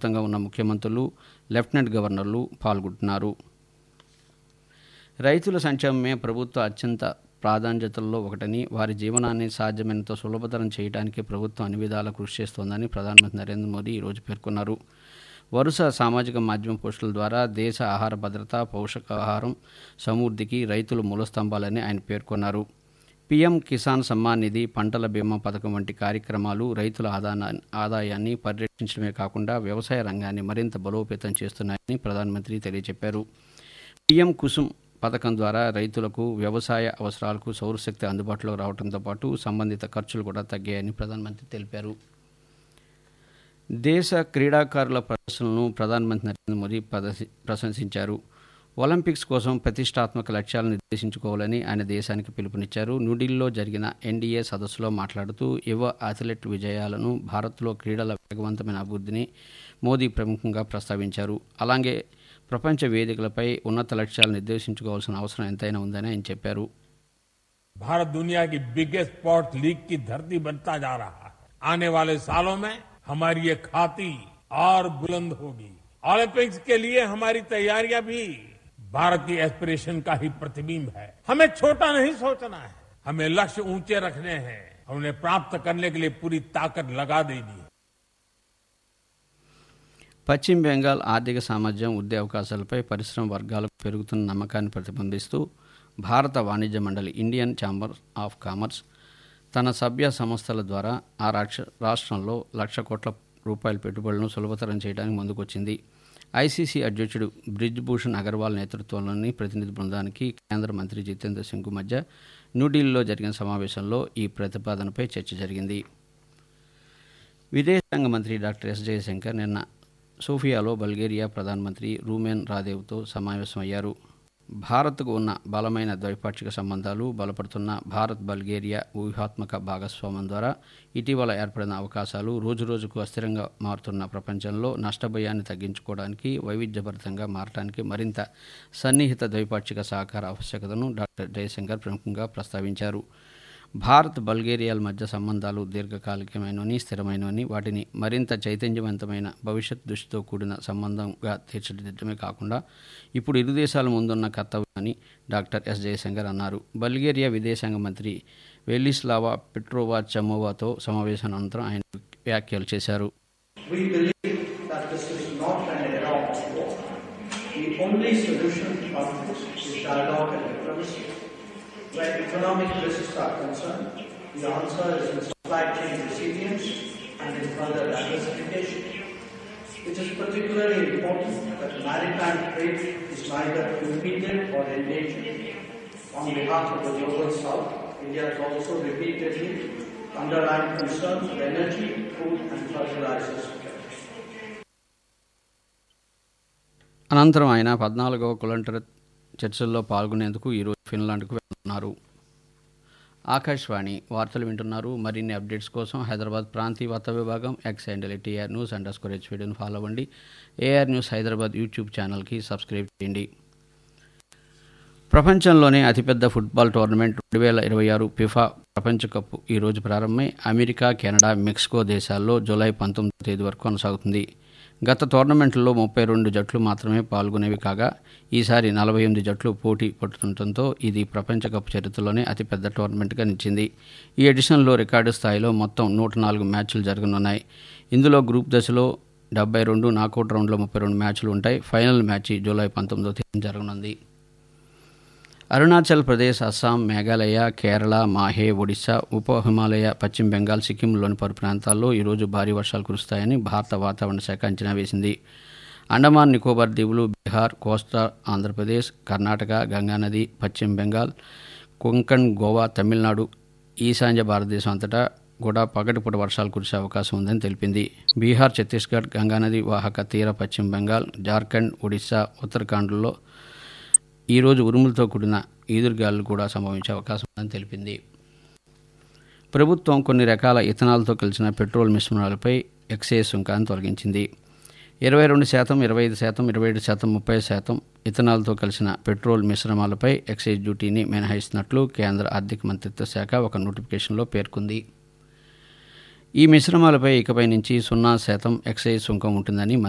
వ్యాప్తంగా ఉన్న ముఖ్యమంత్రులు లెఫ్టినెంట్ గవర్నర్లు పాల్గొంటున్నారు రైతుల సంక్షేమమే ప్రభుత్వ అత్యంత ప్రాధాన్యతల్లో ఒకటని వారి జీవనాన్ని సాధ్యమైనంత సులభతరం చేయడానికి ప్రభుత్వం అన్ని విధాలా కృషి చేస్తోందని ప్రధానమంత్రి నరేంద్ర మోదీ ఈరోజు పేర్కొన్నారు వరుస సామాజిక మాధ్యమ పోస్టుల ద్వారా దేశ ఆహార భద్రత పోషకాహారం సమృద్ధికి రైతులు మూలస్తంభాలని ఆయన పేర్కొన్నారు పీఎం కిసాన్ సమ్మాన్ నిధి పంటల బీమా పథకం వంటి కార్యక్రమాలు రైతుల ఆదానా ఆదాయాన్ని పరిరక్షించడమే కాకుండా వ్యవసాయ రంగాన్ని మరింత బలోపేతం చేస్తున్నాయని ప్రధానమంత్రి తెలియజెప్పారు పీఎం కుసుమ్ పథకం ద్వారా రైతులకు వ్యవసాయ అవసరాలకు సౌరశక్తి అందుబాటులో రావడంతో పాటు సంబంధిత ఖర్చులు కూడా తగ్గాయని ప్రధానమంత్రి తెలిపారు దేశ క్రీడాకారుల ప్రదర్శనలను ప్రధానమంత్రి నరేంద్ర మోదీ ప్రదర్శి ప్రశంసించారు ఒలింపిక్స్ కోసం ప్రతిష్టాత్మక లక్ష్యాలను నిర్దేశించుకోవాలని ఆయన దేశానికి పిలుపునిచ్చారు న్యూఢిల్లీలో జరిగిన ఎన్డీఏ సదస్సులో మాట్లాడుతూ యువ అథ్లెట్ విజయాలను భారత్లో క్రీడల వేగవంతమైన అభివృద్ధిని మోదీ ప్రముఖంగా ప్రస్తావించారు అలాగే ప్రపంచ వేదికలపై ఉన్నత లక్ష్యాలు నిర్దేశించుకోవాల్సిన అవసరం ఎంతైనా ఉందని ఆయన చెప్పారు भारत दुनिया की बिगेस्ट स्पोर्ट्स लीग की धरती बनता जा रहा है आने वाले सालों में हमारी ये खाती और बुलंद होगी ओलंपिक्स के लिए हमारी तैयारियां भी भारत की एस्पिरेशन का ही प्रतिबिंब है हमें छोटा नहीं सोचना है हमें लक्ष्य ऊंचे रखने हैं और उन्हें प्राप्त करने के लिए पूरी ताकत लगा देनी है పశ్చిమ బెంగాల్ ఆర్థిక సామర్థ్యం ఉద్యోగ అవకాశాలపై పరిశ్రమ వర్గాలకు పెరుగుతున్న నమ్మకాన్ని ప్రతిబింబిస్తూ భారత వాణిజ్య మండలి ఇండియన్ ఛాంబర్ ఆఫ్ కామర్స్ తన సభ్య సంస్థల ద్వారా ఆ రాక్ష రాష్ట్రంలో లక్ష కోట్ల రూపాయల పెట్టుబడులను సులభతరం చేయడానికి ముందుకొచ్చింది ఐసీసీ అధ్యక్షుడు బ్రిజ్ భూషణ్ అగర్వాల్ నేతృత్వంలోని ప్రతినిధి బృందానికి కేంద్ర మంత్రి జితేంద్ర సింగ్ మధ్య న్యూఢిల్లీలో జరిగిన సమావేశంలో ఈ ప్రతిపాదనపై చర్చ జరిగింది విదేశాంగ మంత్రి డాక్టర్ ఎస్ జయశంకర్ నిన్న సోఫియాలో బల్గేరియా ప్రధానమంత్రి రూమెన్ రాదేవ్తో సమావేశమయ్యారు భారత్కు ఉన్న బలమైన ద్వైపాక్షిక సంబంధాలు బలపడుతున్న భారత్ బల్గేరియా వ్యూహాత్మక భాగస్వామ్యం ద్వారా ఇటీవల ఏర్పడిన అవకాశాలు రోజురోజుకు అస్థిరంగా మారుతున్న ప్రపంచంలో నష్టభయాన్ని తగ్గించుకోవడానికి వైవిధ్యభరితంగా మారడానికి మరింత సన్నిహిత ద్వైపాక్షిక సహకార ఆవశ్యకతను డాక్టర్ జయశంకర్ ప్రముఖంగా ప్రస్తావించారు భారత్ బల్గేరియాల మధ్య సంబంధాలు దీర్ఘకాలికమైనవని స్థిరమైనవని వాటిని మరింత చైతన్యవంతమైన భవిష్యత్ దృష్టితో కూడిన సంబంధంగా తీర్చిదిద్దడమే కాకుండా ఇప్పుడు ఇరు దేశాల ముందున్న కర్తవ్యమని డాక్టర్ ఎస్ జయశంకర్ అన్నారు బల్గేరియా విదేశాంగ మంత్రి వెలిస్లావా పెట్రోవా చమోవాతో సమావేశం అనంతరం ఆయన వ్యాఖ్యలు చేశారు We believe that this is not an era of war. The only solution to conflicts is dialogue and diplomacy. Where economic risks are concerned, the answer is in supply chain resilience and in further diversification. It is particularly important that maritime trade is neither impeded or endangered. On behalf of the Global South, India has also repeatedly underlined concerns of energy, food and fertilizers security. అనంతరం ఆయన పద్నాలుగవ కులంటర్ చర్చల్లో పాల్గొనేందుకు ఈరోజు ఫిన్లాండ్కు వెళ్తున్నారు ఆకాశవాణి వార్తలు వింటున్నారు మరిన్ని అప్డేట్స్ కోసం హైదరాబాద్ ప్రాంతీయ వార్తా విభాగం X handle T R news underscore స్కోర్ హెచ్వీడిని ఫాలో అవ్వండి ఏఆర్ న్యూస్ హైదరాబాద్ యూట్యూబ్ ఛానల్కి సబ్స్క్రైబ్ చేయండి ప్రపంచంలోనే అతిపెద్ద ఫుట్బాల్ టోర్నమెంట్ రెండు వేల ఇరవై ఆరు ఫిఫా ప్రపంచ కప్ ఈరోజు ప్రారంభమై అమెరికా కెనడా మెక్సికో దేశాల్లో జూలై పంతొమ్మిదో తేదీ వరకు కొనసాగుతుంది గత టోర్నమెంట్లో ముప్పై రెండు జట్లు మాత్రమే పాల్గొనేవి కాగా ఈసారి నలభై ఎనిమిది జట్లు పోటీ పడుతుండటంతో ఇది ప్రపంచ కప్ చరిత్రలోనే అతిపెద్ద టోర్నమెంట్గా నిలిచింది ఈ ఎడిషన్లో రికార్డు స్థాయిలో మొత్తం నూట నాలుగు మ్యాచ్లు జరగనున్నాయి ఇందులో గ్రూప్ దశలో డెబ్బై రెండు నాకౌట్ రౌండ్లో ముప్పై రెండు మ్యాచ్లు ఉంటాయి ఫైనల్ మ్యాచ్ జూలై పంతొమ్మిదో తేదీ జరగనుంది అరుణాచల్ ప్రదేశ్ అస్సాం మేఘాలయ కేరళ మాహే ఒడిశా ఉప హిమాలయ పశ్చిమ బెంగాల్ సిక్కింలోని పలు ప్రాంతాల్లో ఈరోజు భారీ వర్షాలు కురుస్తాయని భారత వాతావరణ శాఖ అంచనా వేసింది అండమాన్ నికోబార్ దీవులు బీహార్ కోస్తా ఆంధ్రప్రదేశ్ కర్ణాటక గంగానది పశ్చిమ బెంగాల్ కొంకణ్ గోవా తమిళనాడు ఈశాన్య భారతదేశం అంతటా కూడా పగటిపూట వర్షాలు కురిసే అవకాశం ఉందని తెలిపింది బీహార్ ఛత్తీస్గఢ్ గంగానది వాహక తీర పశ్చిమ బెంగాల్ జార్ఖండ్ ఒడిశా ఉత్తరాఖండ్లో ఈరోజు ఉరుములతో కూడిన ఈదురుగాలు కూడా సంభవించే అవకాశం ఉందని తెలిపింది ప్రభుత్వం కొన్ని రకాల ఇథనాల్తో కలిసిన పెట్రోల్ మిశ్రమాలపై ఎక్సైజ్ సుంకాన్ని తొలగించింది ఇరవై రెండు శాతం ఇరవై ఐదు శాతం ఇరవై ఏడు శాతం ముప్పై శాతం ఇథనాల్తో కలిసిన పెట్రోల్ మిశ్రమాలపై ఎక్సైజ్ డ్యూటీని మినహాయిస్తున్నట్లు కేంద్ర ఆర్థిక మంత్రిత్వ శాఖ ఒక నోటిఫికేషన్లో పేర్కొంది ఈ మిశ్రమాలపై ఇకపై నుంచి సున్నా శాతం ఎక్సైజ్ సుంకం ఉంటుందని